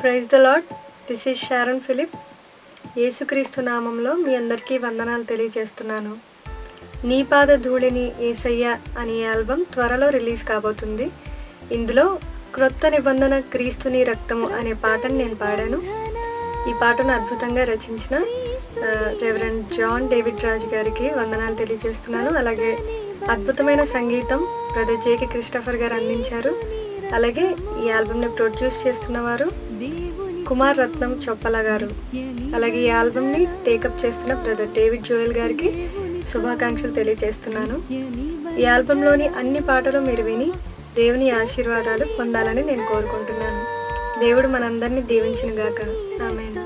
praise the Lord this is Sharon Philip యేసుక్రీస్తు నామంలో మీ అందరికీ వందనాలు తెలియజేస్తున్నాను నీ పాద ధూళిని ఏసయ్య అనే ఆల్బమ్ త్వరలో రిలీజ్ కాబోతుంది ఇందులో క్రొత్త నిబంధన క్రీస్తుని రక్తము అనే పాటను నేను పాడాను ఈ పాటను అద్భుతంగా రచించిన ఆ, రెవరెండ్ జాన్ డేవిడ్ రాజ్ గారికి వందనాలు తెలియజేస్తున్నాను అలాగే అద్భుతమైన సంగీతం బ్రదర్ జేకే క్రిస్టఫర్ గారు అందించారు అలాగే ఈ ఆల్బమ్ని ప్రొడ్యూస్ చేస్తున్న వారు కుమార్ రత్నం చొప్పల గారు అలాగే ఈ ఆల్బమ్ని టేకప్ చేస్తున్న బ్రదర్ డేవిడ్ జోయల్ గారికి శుభాకాంక్షలు తెలియజేస్తున్నాను ఈ ఆల్బంలోని అన్ని పాటలు మీరు విని దేవుని ఆశీర్వాదాలు పొందాలని నేను కోరుకుంటున్నాను దేవుడు మనందరినీ దీవించిన గాక ఆమె